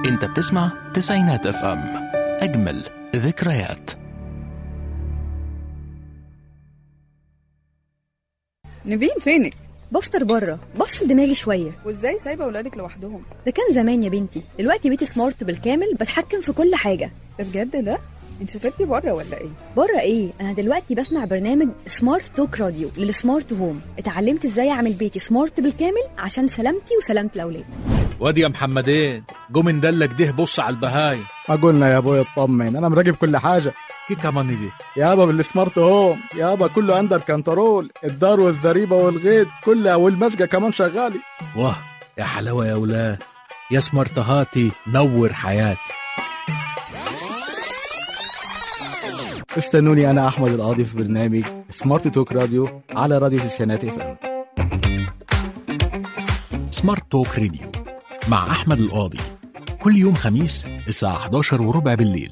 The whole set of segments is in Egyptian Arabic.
انت بتسمع تسعينات اف ام اجمل ذكريات نيفين فينك بفطر بره بفصل دماغي شويه وازاي سايبه اولادك لوحدهم ده كان زمان يا بنتي دلوقتي بيتي سمارت بالكامل بتحكم في كل حاجه ده بجد ده انت سافرتي بره ولا ايه بره ايه انا دلوقتي بسمع برنامج سمارت توك راديو للسمارت هوم اتعلمت ازاي اعمل بيتي سمارت بالكامل عشان سلامتي وسلامه الاولاد وادي يا محمدين جو من دلك ده بص على البهاي ما قلنا يا ابوي اطمن انا مراقب كل حاجه كي كمان دي يابا بالسمارت هوم يابا كله اندر كنترول الدار والزريبه والغيط كلها والمسجه كمان شغالي واه يا حلاوه يا ولاد يا سمرتهاتي نور حياتي استنوني انا احمد القاضي في برنامج سمارت توك راديو على راديو تسعينات اف ام سمارت توك راديو مع احمد القاضي كل يوم خميس الساعه 11 وربع بالليل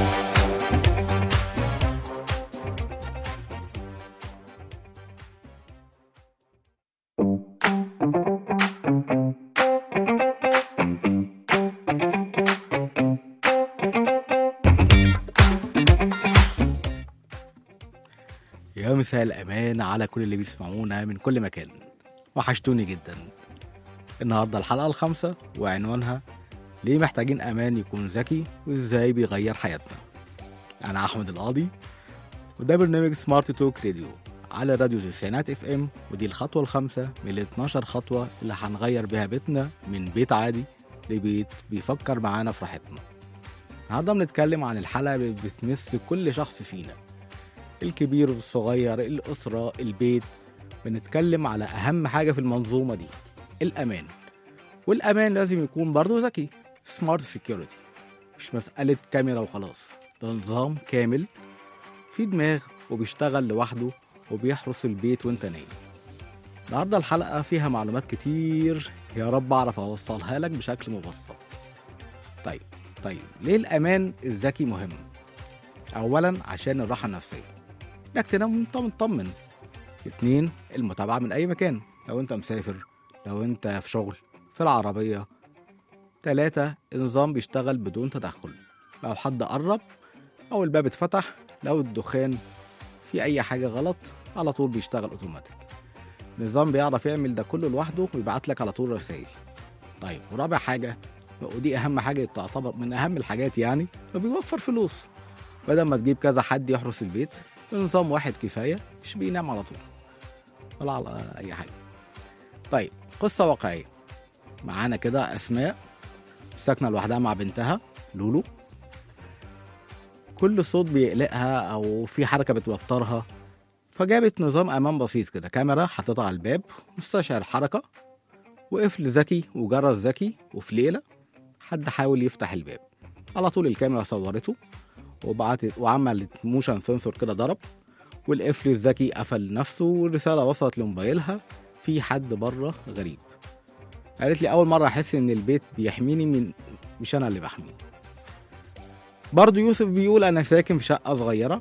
يا مساء الامان على كل اللي بيسمعونا من كل مكان وحشتوني جدا النهارده الحلقه الخامسه وعنوانها ليه محتاجين امان يكون ذكي وازاي بيغير حياتنا انا احمد القاضي وده برنامج سمارت توك راديو على راديو تسعينات اف ام ودي الخطوه الخامسه من ال 12 خطوه اللي هنغير بيها بيتنا من بيت عادي لبيت بيفكر معانا في راحتنا النهارده بنتكلم عن الحلقه اللي بتمس كل شخص فينا الكبير والصغير الأسرة البيت بنتكلم على أهم حاجة في المنظومة دي الأمان والأمان لازم يكون برضه ذكي سمارت سيكيورتي مش مسألة كاميرا وخلاص ده نظام كامل في دماغ وبيشتغل لوحده وبيحرس البيت وانت نايم النهاردة الحلقة فيها معلومات كتير يا رب أعرف أوصلها لك بشكل مبسط طيب طيب ليه الأمان الذكي مهم؟ أولا عشان الراحة النفسية انك تنام وانت مطمن اتنين المتابعة من أي مكان لو انت مسافر لو انت في شغل في العربية تلاتة النظام بيشتغل بدون تدخل لو حد قرب أو الباب اتفتح لو الدخان في أي حاجة غلط على طول بيشتغل أوتوماتيك النظام بيعرف يعمل ده كله لوحده ويبعت لك على طول رسائل طيب ورابع حاجة ودي أهم حاجة تعتبر من أهم الحاجات يعني إنه بيوفر فلوس بدل ما تجيب كذا حد يحرس البيت نظام واحد كفاية مش بينام على طول ولا على أي حاجة طيب قصة واقعية معانا كده أسماء ساكنة لوحدها مع بنتها لولو كل صوت بيقلقها أو في حركة بتوترها فجابت نظام أمان بسيط كده كاميرا حطيتها على الباب مستشعر حركة وقفل ذكي وجرس ذكي وفي ليلة حد حاول يفتح الباب على طول الكاميرا صورته وبعتت وعملت موشن سنسور كده ضرب والقفل الذكي قفل نفسه والرسالة وصلت لموبايلها في حد بره غريب قالت لي أول مرة أحس إن البيت بيحميني من مش أنا اللي بحميه برضه يوسف بيقول أنا ساكن في شقة صغيرة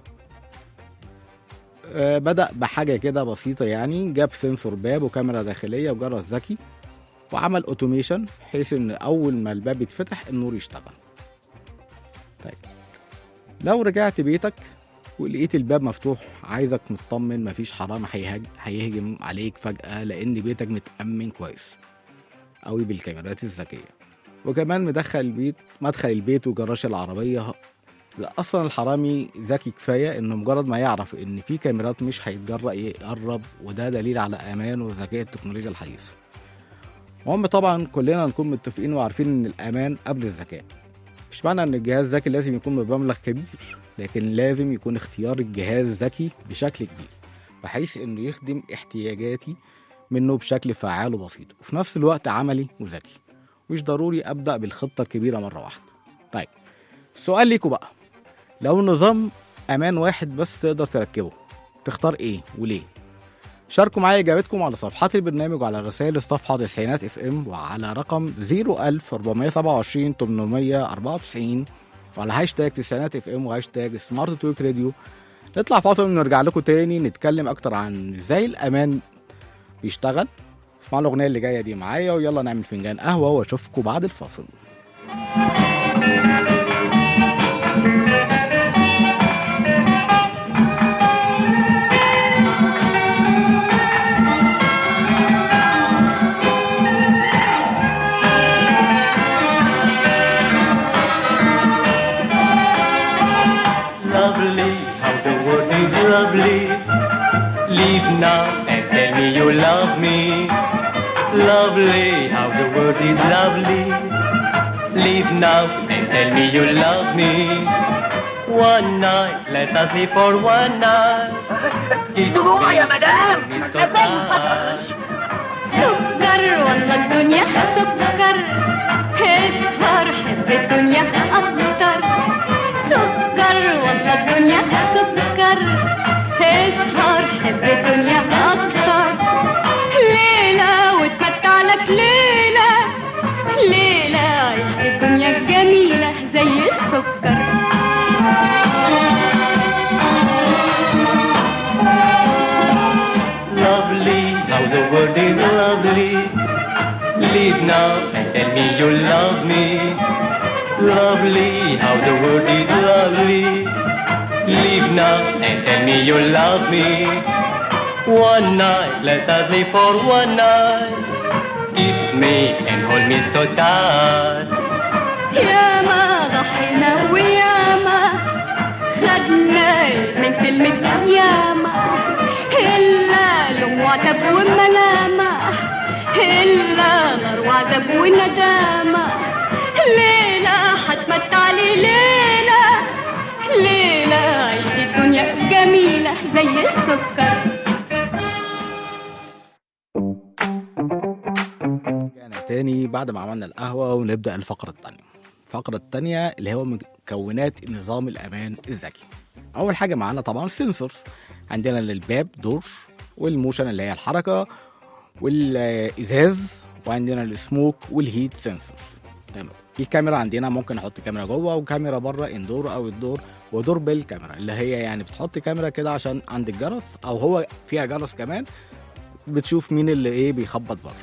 آه، بدأ بحاجة كده بسيطة يعني جاب سنسور باب وكاميرا داخلية وجرس ذكي وعمل اوتوميشن بحيث ان اول ما الباب يتفتح النور يشتغل طيب لو رجعت بيتك ولقيت الباب مفتوح عايزك مطمن مفيش حرام هيهاج- هيهجم عليك فجأة لأن بيتك متأمن كويس قوي بالكاميرات الذكية وكمان مدخل البيت مدخل البيت وجراج العربية لا أصلا الحرامي ذكي كفاية إنه مجرد ما يعرف إن في كاميرات مش هيتجرأ يقرب وده دليل على أمان وذكاء التكنولوجيا الحديثة المهم طبعا كلنا نكون متفقين وعارفين إن الأمان قبل الذكاء مش معنى ان الجهاز ذكي لازم يكون بمبلغ كبير لكن لازم يكون اختيار الجهاز ذكي بشكل كبير بحيث انه يخدم احتياجاتي منه بشكل فعال وبسيط وفي نفس الوقت عملي وذكي مش ضروري ابدا بالخطه الكبيره مره واحده طيب السؤال ليكوا بقى لو النظام امان واحد بس تقدر تركبه تختار ايه وليه شاركوا معايا اجابتكم على صفحات البرنامج وعلى رسائل الصفحه تسعينات اف ام وعلى رقم 01427 894 وعلى هاشتاج تسعينات اف ام وهاشتاج سمارت تويك راديو نطلع فاصل ونرجع لكم تاني نتكلم اكتر عن ازاي الامان بيشتغل اسمعوا الاغنيه اللي جايه دي معايا ويلا نعمل فنجان قهوه واشوفكم بعد الفاصل Lovely, how the world is lovely. Leave now and tell me you love me. Lovely, how the world is lovely. Leave now and tell me you love me. One night, let us live for one night. دموع يا مدام سكر والله الدنيا سكر اسهر حب الدنيا اكتر سكر والله الدنيا سكر اسهر حب الدنيا اكتر ليلة وتمتع لك ليلة ليلة عيش الدنيا الجميلة زي السكر Lovely, how the world is lovely. Leave now and tell me you love me. Lovely, how the world is lovely. Leave now and tell me you love me. One night, let us live for one night. Kiss me and hold me so tight. ياما ضحينا وياما خدنا من كلمة ياما إلا لوم وعتب وملامة إلا نار وعذاب وندامة ليلة حتمتع لي ليلة ليلة عيش الدنيا جميلة زي السكر رجعنا تاني بعد ما عملنا القهوة ونبدأ الفقرة التانية الفقرة التانية اللي هو مكونات نظام الأمان الذكي أول حاجة معانا طبعا السنسورز عندنا للباب دور والموشن اللي هي الحركة والإزاز وعندنا السموك والهيت سنسورز تمام في كاميرا عندنا ممكن نحط كاميرا جوه وكاميرا بره اندور او الدور ودور بالكاميرا اللي هي يعني بتحط كاميرا كده عشان عند الجرس او هو فيها جرس كمان بتشوف مين اللي ايه بيخبط بره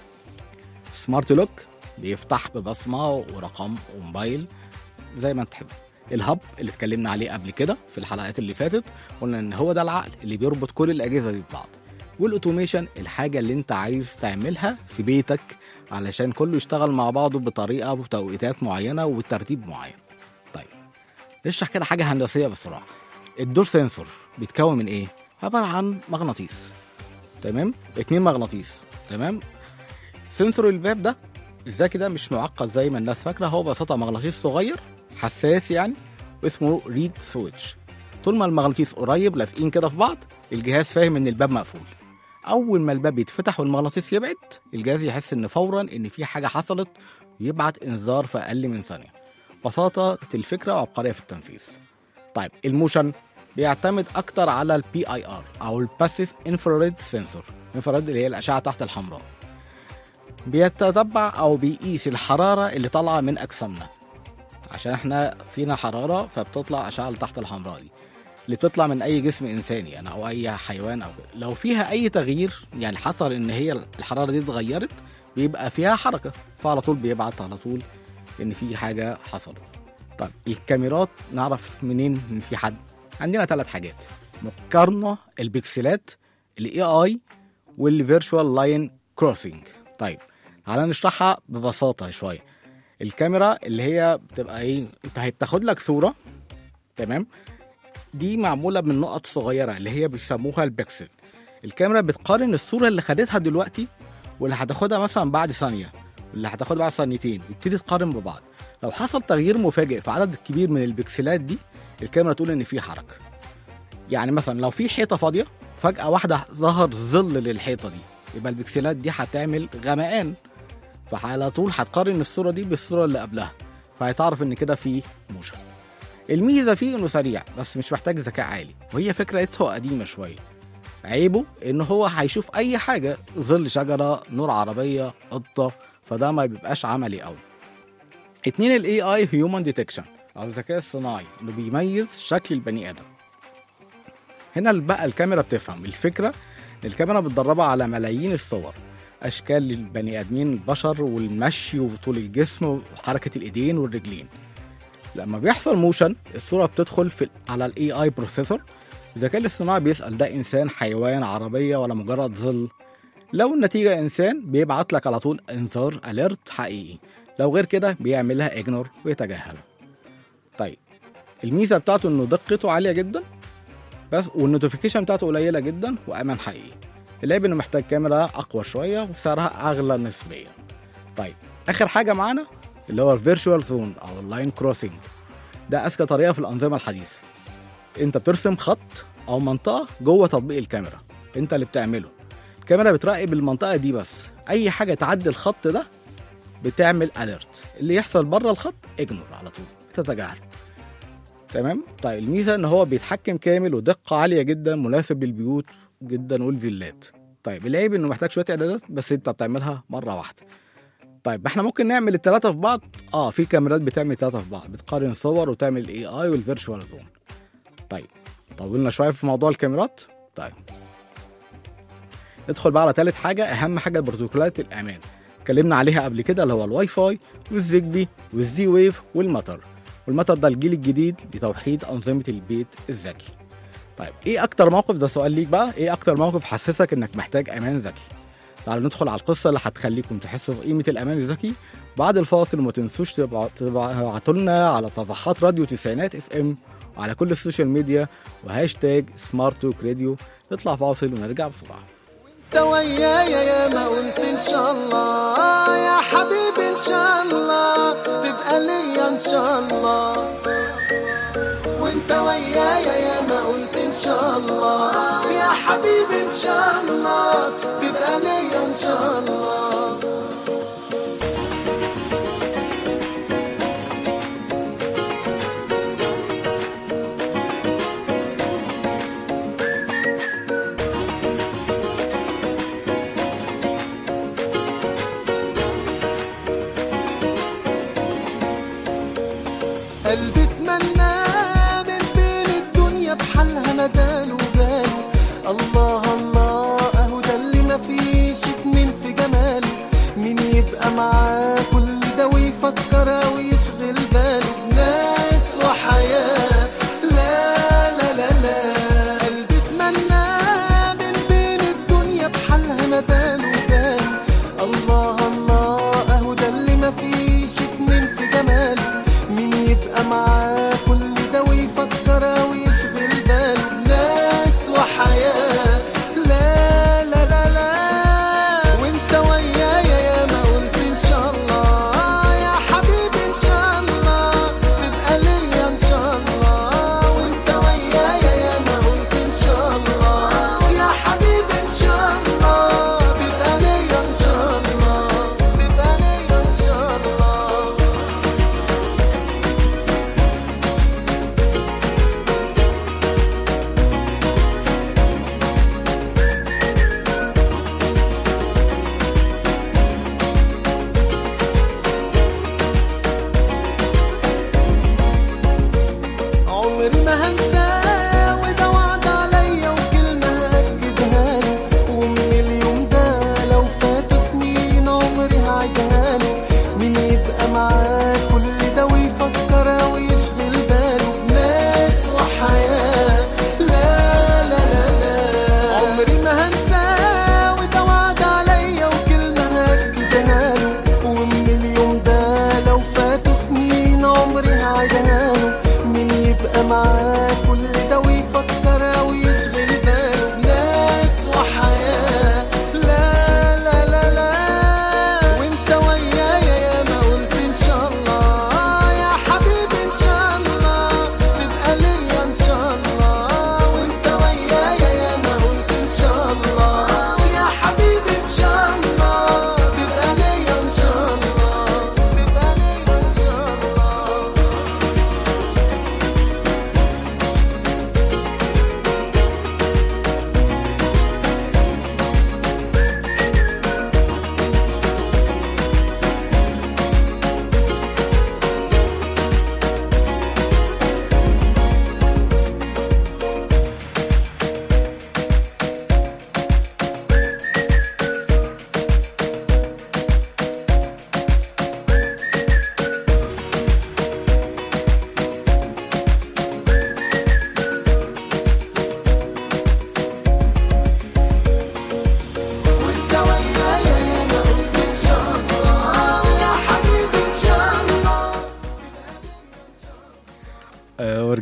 سمارت لوك بيفتح ببصمه ورقم وموبايل زي ما انت تحب الهب اللي اتكلمنا عليه قبل كده في الحلقات اللي فاتت قلنا ان هو ده العقل اللي بيربط كل الاجهزه دي ببعض والاوتوميشن الحاجه اللي انت عايز تعملها في بيتك علشان كله يشتغل مع بعضه بطريقه وتوقيتات معينه وبترتيب معين طيب نشرح كده حاجه هندسيه بسرعه الدور سنسور بيتكون من ايه عباره عن مغناطيس تمام اتنين مغناطيس تمام سنسور الباب ده الذكي ده مش معقد زي ما الناس فاكره هو ببساطه مغناطيس صغير حساس يعني واسمه ريد سويتش طول ما المغناطيس قريب لازقين كده في بعض الجهاز فاهم ان الباب مقفول اول ما الباب يتفتح والمغناطيس يبعد الجهاز يحس ان فورا ان في حاجه حصلت ويبعت انذار في اقل من ثانيه بساطه الفكره وعبقريه في التنفيذ طيب الموشن بيعتمد اكتر على البي اي ار او الباسيف انفراريد سنسور انفراريد اللي هي الاشعه تحت الحمراء بيتتبع او بيقيس الحراره اللي طالعه من اجسامنا عشان احنا فينا حراره فبتطلع اشعه تحت الحمراء دي اللي بتطلع من اي جسم انساني يعني او اي حيوان او كده. لو فيها اي تغيير يعني حصل ان هي الحراره دي اتغيرت بيبقى فيها حركه فعلى طول بيبعت على طول ان في حاجه حصلت طيب الكاميرات نعرف منين ان في حد عندنا ثلاث حاجات مقارنه البكسلات الاي اي والفيرتشوال لاين كروسنج طيب تعالى نشرحها ببساطه شويه الكاميرا اللي هي بتبقى ايه انت هتاخد لك صوره تمام دي معموله من نقط صغيره اللي هي بيسموها البكسل الكاميرا بتقارن الصوره اللي خدتها دلوقتي واللي هتاخدها مثلا بعد ثانيه واللي هتاخدها بعد ثانيتين وتبتدي تقارن ببعض لو حصل تغيير مفاجئ في عدد كبير من البكسلات دي الكاميرا تقول ان في حركه يعني مثلا لو في حيطه فاضيه فجاه واحده ظهر ظل للحيطه دي يبقى البكسلات دي هتعمل غمقان فعلى طول هتقارن الصوره دي بالصوره اللي قبلها فهتعرف ان كده في موشن الميزه فيه انه سريع بس مش محتاج ذكاء عالي وهي فكرته قديمه شويه عيبه ان هو هيشوف اي حاجه ظل شجره نور عربيه قطه فده ما بيبقاش عملي قوي اتنين الاي اي هيومن ديتكشن او الذكاء الصناعي انه بيميز شكل البني ادم هنا بقى الكاميرا بتفهم الفكره ان الكاميرا بتدربها على ملايين الصور اشكال البني ادمين البشر والمشي وطول الجسم وحركه الايدين والرجلين لما بيحصل موشن الصوره بتدخل في على الاي اي بروسيسور الذكاء الاصطناعي بيسال ده انسان حيوان عربيه ولا مجرد ظل لو النتيجه انسان بيبعت لك على طول انذار اليرت حقيقي لو غير كده بيعملها اجنور ويتجاهلها طيب الميزه بتاعته انه دقته عاليه جدا بس والنوتيفيكيشن بتاعته قليله جدا وامان حقيقي العيب انه محتاج كاميرا اقوى شويه وسعرها اغلى نسبيا طيب اخر حاجه معانا اللي هو الفيرتشوال زون او اللاين كروسنج ده اذكى طريقه في الانظمه الحديثه انت بترسم خط او منطقه جوه تطبيق الكاميرا انت اللي بتعمله الكاميرا بتراقب المنطقه دي بس اي حاجه تعدي الخط ده بتعمل اليرت اللي يحصل بره الخط اجنور على طول تتجاهل تمام طيب الميزه ان هو بيتحكم كامل ودقه عاليه جدا مناسب للبيوت جدا والفيلات طيب العيب انه محتاج شويه اعدادات بس انت بتعملها مره واحده طيب احنا ممكن نعمل الثلاثه في بعض اه في كاميرات بتعمل الثلاثه في بعض بتقارن صور وتعمل الاي اي والفيرتشوال زون طيب طولنا شويه في موضوع الكاميرات طيب ندخل بقى على ثالث حاجه اهم حاجه بروتوكولات الامان اتكلمنا عليها قبل كده اللي هو الواي فاي والزيجبي والزي ويف والمطر والمطر ده الجيل الجديد لتوحيد انظمه البيت الذكي طيب ايه اكتر موقف ده سؤال ليك بقى ايه اكتر موقف حسسك انك محتاج امان ذكي تعالوا ندخل على القصه اللي هتخليكم تحسوا بقيمه الامان الذكي بعد الفاصل وما تنسوش تبع- تبعتوا لنا على صفحات راديو تسعينات اف ام وعلى كل السوشيال ميديا وهاشتاج سمارت توك راديو نطلع فاصل ونرجع بسرعه انت ويايا يا ما قلت ان شاء الله يا حبيبي ان شاء الله تبقى ليا ان شاء الله وانت ويايا يا ما قلت ان شاء الله يا حبيبي ان شاء الله تبقى ليا ان شاء الله قلبي اتمنى من بين الدنيا بحالها مدال وبال الله الله اهو ده اللي مفيش اتنين في جمال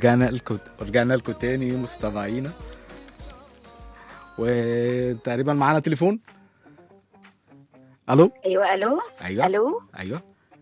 ورجعنا لكم ورجعنا لكم تاني مستمعينا وتقريبا معانا تليفون الو ايوه الو ايوه الو ايوه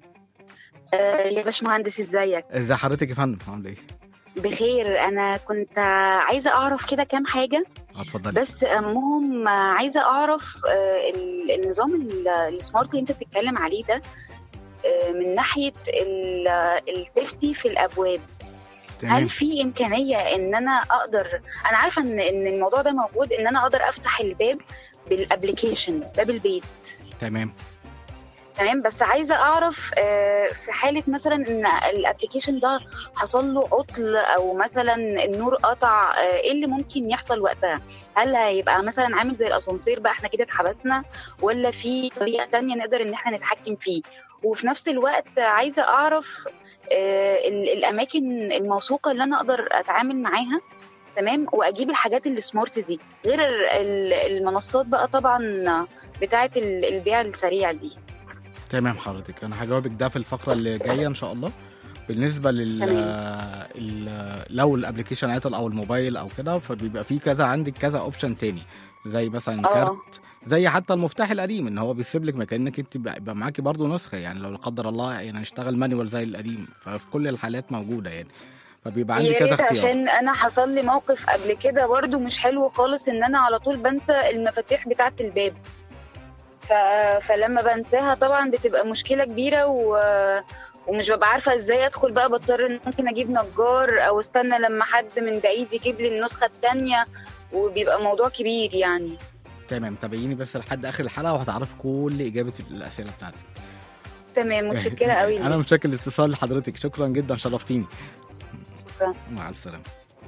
آه يا باشمهندس ازيك ازي حضرتك يا فندم عامل ايه؟ بخير انا كنت عايزه اعرف كده كام حاجه اه، اتفضلي بس اهمهم عايزه اعرف آه، ال- النظام ال- السمارت اللي انت بتتكلم عليه ده آه، من ناحيه ال- السيفتي في الابواب تمام هل في امكانيه ان انا اقدر انا عارفه ان ان الموضوع ده موجود ان انا اقدر افتح الباب بالابلكيشن باب البيت تمام تمام بس عايزه اعرف آه، في حاله مثلا ان الابلكيشن ده حصل له عطل او مثلا النور قطع آه، ايه اللي ممكن يحصل وقتها هل هيبقى مثلا عامل زي الاسانسير بقى احنا كده اتحبسنا ولا في طريقه تانية نقدر ان احنا نتحكم فيه وفي نفس الوقت عايزه اعرف آه، ال- الاماكن الموثوقه اللي انا اقدر اتعامل معاها تمام واجيب الحاجات السمارت دي غير ال- المنصات بقى طبعا بتاعه ال- البيع السريع دي تمام حضرتك انا هجاوبك ده في الفقره اللي جايه ان شاء الله بالنسبه لل تمام. ال- لو الابلكيشن عطل او الموبايل او كده فبيبقى في كذا عندك كذا اوبشن تاني زي مثلا آه. كارت زي حتى المفتاح القديم ان هو بيسيب لك مكان انك انت يبقى يبقى معاكي برضه نسخه يعني لو لا قدر الله يعني هنشتغل مانيوال زي القديم ففي كل الحالات موجوده يعني فبيبقى عندي يا كذا ريت اختيار عشان انا حصل لي موقف قبل كده برضو مش حلو خالص ان انا على طول بنسى المفاتيح بتاعه الباب ف... فلما بنساها طبعا بتبقى مشكله كبيره و... ومش ببقى عارفه ازاي ادخل بقى بضطر ان ممكن اجيب نجار او استنى لما حد من بعيد يجيب لي النسخه الثانيه وبيبقى موضوع كبير يعني تمام تابعيني بس لحد اخر الحلقه وهتعرفي كل اجابه الاسئله بتاعتك تمام متشكره قوي انا متشكر الاتصال لحضرتك شكرا جدا شرفتيني شكرا. مع السلامه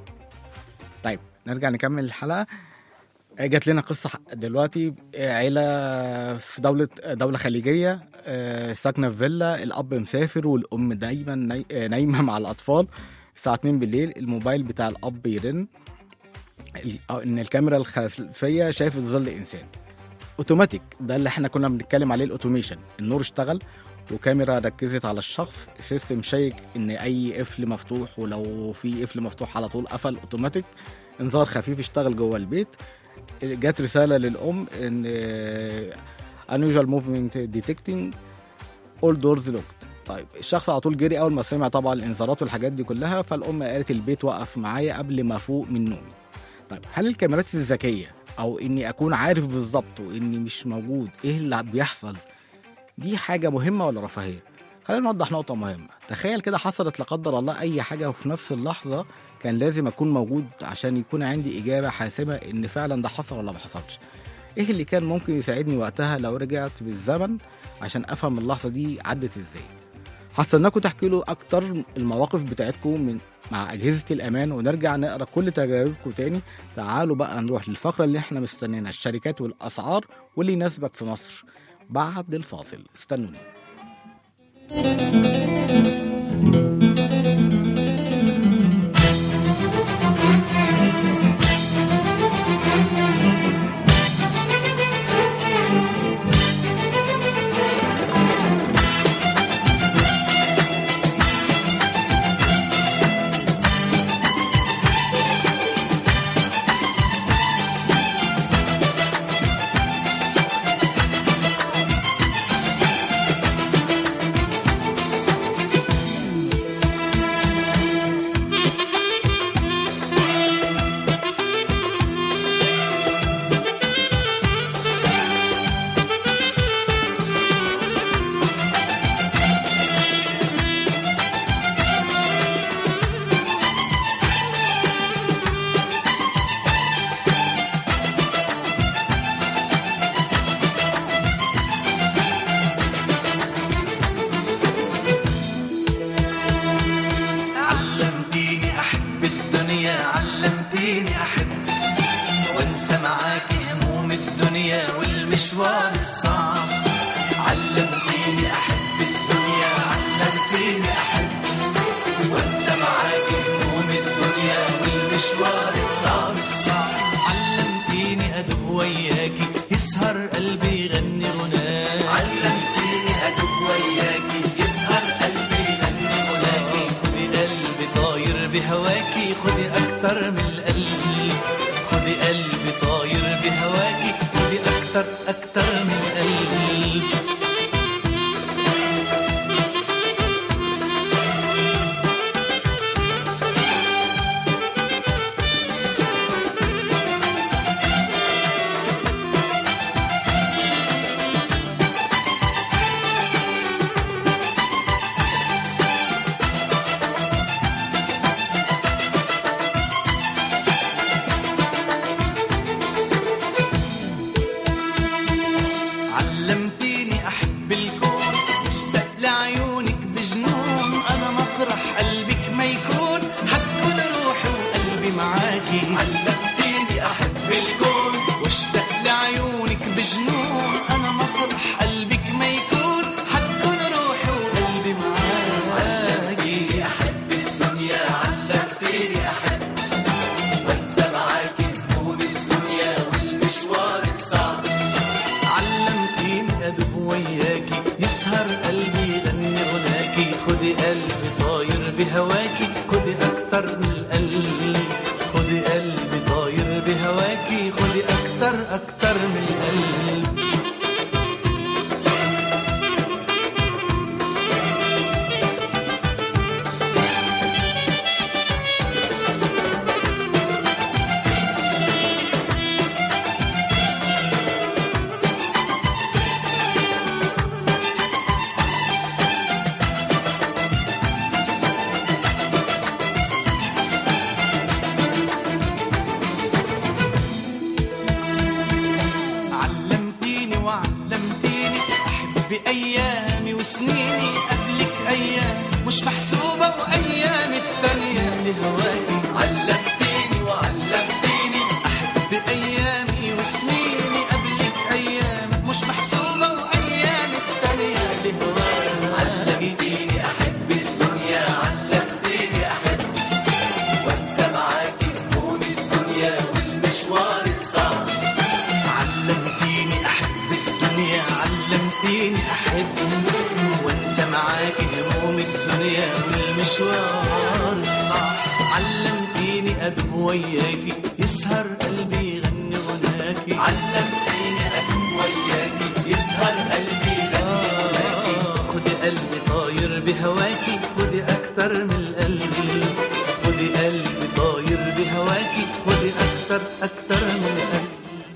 طيب نرجع نكمل الحلقه جات لنا قصه دلوقتي عيله في دوله دوله خليجيه آه، ساكنه في فيلا الاب مسافر والام دايما ناي- آه، نايمه مع الاطفال الساعه 2 بالليل الموبايل بتاع الاب يرن ال- آه، ان الكاميرا الخلفيه شافت ظل انسان اوتوماتيك ده اللي احنا كنا بنتكلم عليه الاوتوميشن النور اشتغل وكاميرا ركزت على الشخص سيستم شيك ان اي قفل مفتوح ولو في قفل مفتوح على طول قفل اوتوماتيك انذار خفيف اشتغل جوه البيت جات رساله للام ان آه، unusual movement detecting all doors locked طيب الشخص على طول جري اول ما سمع طبعا الانذارات والحاجات دي كلها فالام قالت البيت وقف معايا قبل ما افوق من نومي طيب هل الكاميرات الذكيه او اني اكون عارف بالظبط واني مش موجود ايه اللي بيحصل دي حاجه مهمه ولا رفاهيه خلينا نوضح نقطه مهمه تخيل كده حصلت لا قدر الله اي حاجه وفي نفس اللحظه كان لازم اكون موجود عشان يكون عندي اجابه حاسمه ان فعلا ده حصل ولا ما حصلش ايه اللي كان ممكن يساعدني وقتها لو رجعت بالزمن عشان افهم اللحظه دي عدت ازاي هستناكم تحكي له اكتر المواقف بتاعتكم من مع اجهزه الامان ونرجع نقرا كل تجاربكم تاني تعالوا بقى نروح للفقره اللي احنا مستنينا الشركات والاسعار واللي يناسبك في مصر بعد الفاصل استنوني اكتر من القلب خدي قلبي طاير بهواكي خدي اكتر اكتر من القلب علمتيني احب الكون اشتاق لعيونك بجنون انا مطرح قلبك ما يكون حتكون روحي وقلبي معاكي علمتيني احب الكون واشتاق لعيونك بجنون انا مطرح قلبك ما يكون حتكون روحي وقلبي معاكي احب الدنيا علمتيني احب وانسى معاكي هموم الدنيا والمشوار الصعب علمتيني ادب وياكي يسهر قلبي يغني غناكي خدي قلبي طاير بهواكي خدي اكتر من القلب خدي قلبي طاير بهواكي خدي اكتر اكتر من القلب علمتيني وعلمتيني احب ايامي وسنيني قبلك ايام مش محسوبه وايام التانية لهواكي علمتيني وعلمتيني احب ايامي وسنيني قبلك ايام مش محسوبه وايام التانية لهواكي علمتيني احب الدنيا علمتيني احب وانسى معاكي هموم الدنيا والمشوار الصعب علمتيني احب الدنيا علمتيني احب وانسى معاكي هموم الدنيا والمشوار الصعب علمتيني ادب وياكي يسهر قلبي يغني غناكي علمتيني ادب وياكي يسهر قلبي يغني غناكي خدي قلبي طاير بهواكي خدي اكتر من القلب خدي قلبي طاير بهواكي خدي اكتر اكتر من القلب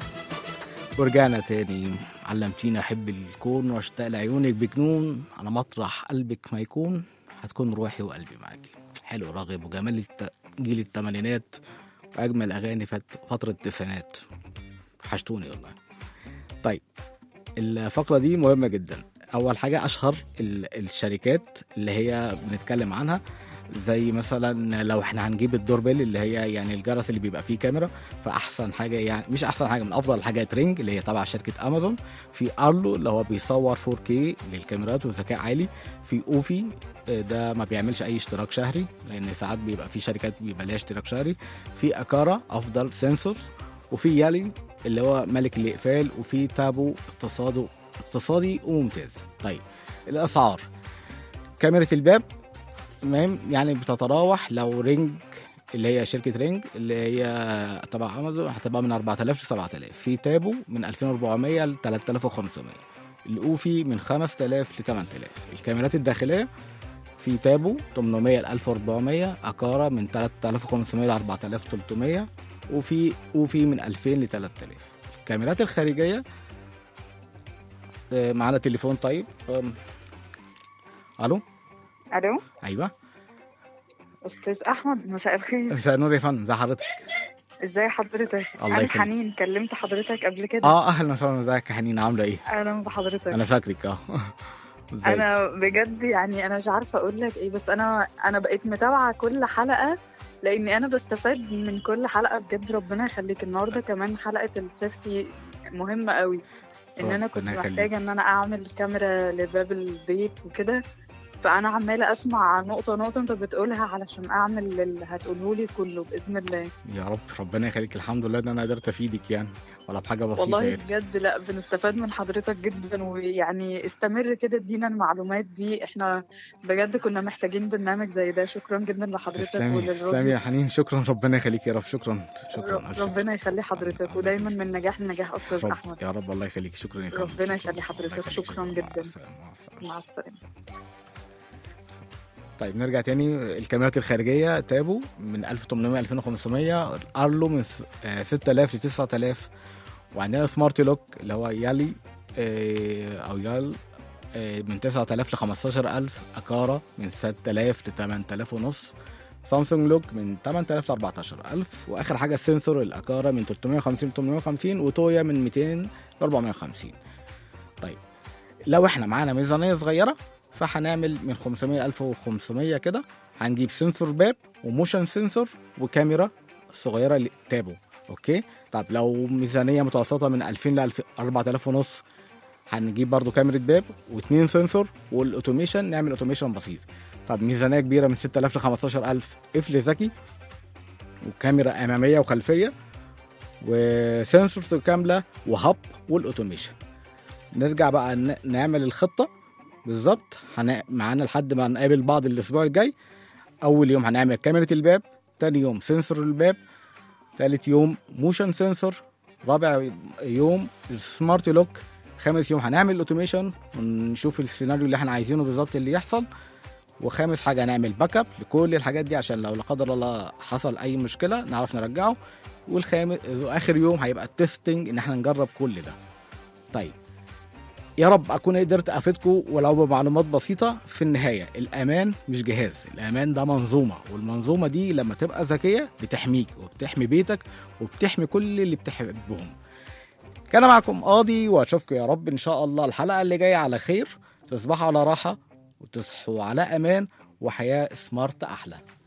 ورجعنا تاني علمتيني احب الكون واشتاق لعيونك بجنون على مطرح قلبك ما يكون هتكون روحي وقلبي معاكي حلو راغب وجمال الت... جيل التمانينات واجمل اغاني فت... فتره التسعينات وحشتوني والله طيب الفقره دي مهمه جدا اول حاجه اشهر ال... الشركات اللي هي بنتكلم عنها زي مثلا لو احنا هنجيب الدور بيل اللي هي يعني الجرس اللي بيبقى فيه كاميرا فاحسن حاجه يعني مش احسن حاجه من افضل الحاجات رينج اللي هي تبع شركه امازون في ارلو اللي هو بيصور 4K للكاميرات وذكاء عالي في اوفي آه، ده ما بيعملش اي اشتراك شهري لان ساعات بيبقى في شركات بيبقى ليها اشتراك شهري في اكارا افضل سنسورز وفي يالي اللي هو ملك الاقفال وفي تابو اقتصادي اقتصادي وممتاز طيب الاسعار كاميرا الباب تمام يعني بتتراوح لو رينج اللي هي شركه رينج اللي هي تبع امازون هتبقى من 4000 ل 7000 في تابو من 2400 ل 3500 الاوفي من 5000 ل 8000 الكاميرات الداخليه في تابو 800 ل 1400 اكارا من 3500 ل 4300 وفي اوفي من 2000 ل 3000 الكاميرات الخارجيه آه، معانا تليفون طيب أم، الو الو ايوه استاذ احمد مساء الخير مساء النور يا فندم ازي حضرتك ازاي حضرتك الله انا يخليك. حنين كلمت حضرتك قبل كده اه اهلا وسهلا ازيك يا حنين عامله ايه اهلا بحضرتك انا فاكرك اه ازيك انا بجد يعني انا مش عارفه اقول لك ايه بس انا انا بقيت متابعه كل حلقه لاني انا بستفاد من كل حلقه بجد ربنا يخليك النهارده كمان حلقه السيفتي مهمه قوي ان انا كنت ربنا يخليك. محتاجه ان انا اعمل كاميرا لباب البيت وكده فانا عماله اسمع نقطه نقطه انت بتقولها علشان اعمل اللي هتقوله لي كله باذن الله يا رب ربنا يخليك الحمد لله ان انا قدرت افيدك يعني ولا بحاجه بسيطه والله يعني بجد لا بنستفاد من حضرتك جدا ويعني استمر كده ادينا المعلومات دي احنا بجد كنا محتاجين برنامج زي ده شكرا جدا لحضرتك تسلمي تسلمي وللراديو يا حنين شكرا ربنا يخليك يا رب شكرا شكرا ألف شكر. ربنا يخلي حضرتك ودايما من نجاح لنجاح استاذ رب- احمد يا رب الله يخليك شكرا يا فندم ربنا شكراً. يخلي حضرتك الله يخليك. شكرا مع جدا السلامة، مع السلامة. مع السلامه طيب نرجع تاني الكاميرات الخارجية تابو من 1800 2500 ارلو من س- آه، 6000 ل 9000 وعندنا سمارت لوك اللي هو يالي آه، او يال آه، من 9000 ل 15000 اكارا من 6000 ل 8000 ونص سامسونج لوك من 8000 ل 14000 واخر حاجه السنسور الاكارا من 350 ل 850 وتويا من 200 ل 450 طيب لو احنا معانا ميزانيه صغيره فهنعمل من 500 1500 كده هنجيب سنسور باب وموشن سنسور وكاميرا صغيره اللي تابو اوكي طب لو ميزانيه متوسطه من 2000 ل 2000 4000 ونص هنجيب برضو كاميرا باب واثنين سنسور والاوتوميشن نعمل اوتوميشن بسيط طب ميزانيه كبيره من 6000 ل 15000 قفل ذكي وكاميرا اماميه وخلفيه وسنسورز كامله وهب والاوتوميشن نرجع بقى ن- نعمل الخطه بالظبط هن... معانا لحد ما نقابل بعض الاسبوع الجاي اول يوم هنعمل كاميرا الباب تاني يوم سنسور الباب تالت يوم موشن سنسور رابع يوم السمارت لوك خامس يوم هنعمل الاوتوميشن ونشوف السيناريو اللي احنا عايزينه بالظبط اللي يحصل وخامس حاجه هنعمل باك اب لكل الحاجات دي عشان لو لا قدر الله حصل اي مشكله نعرف نرجعه والخامس واخر يوم هيبقى التستنج ان احنا نجرب كل ده طيب يا رب اكون قدرت افيدكم ولو بمعلومات بسيطه في النهايه الامان مش جهاز الامان ده منظومه والمنظومه دي لما تبقى ذكيه بتحميك وبتحمي بيتك وبتحمي كل اللي بتحبهم كان معكم قاضي واشوفكم يا رب ان شاء الله الحلقه اللي جايه على خير تصبحوا على راحه وتصحوا على امان وحياه سمارت احلى